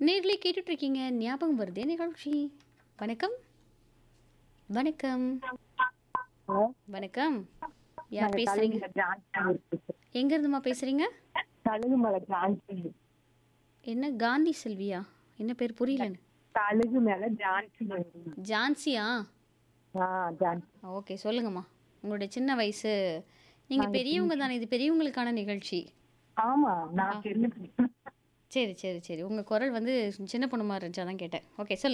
நேர்லயே கேட்டுட்டு இருக்கீங்க ஞாபகம் வருதே நிகழ்ச்சி வணக்கம் வணக்கம் ஹலோ வணக்கம் யார் நாங்க பேசுறீங்க கழுகுமலை ஜான்சன் பேசுறோம். எங்க இருந்துமா பேசுறீங்க கழுகுமலை ஜான்சன் என்ன காந்தி செல்வியா என்ன பேர் புரியல கழுகு மேல ஜான்சன் ஜான்சியா ஆ ஜான்சன் ஓகே சொல்லுங்கம்மா உங்களுடைய சின்ன வயசு நீங்க பெரியவங்க தானே இது பெரியவங்களுக்கான நிகழ்ச்சி ஆமா நான் தெரிஞ்சு சரி சரி சரி உங்க குரல் வந்து சின்ன பொண்ணு மாதிரி இருந்துச்சு அதான் கேட்டேன் ஓகே சொல்லுங்க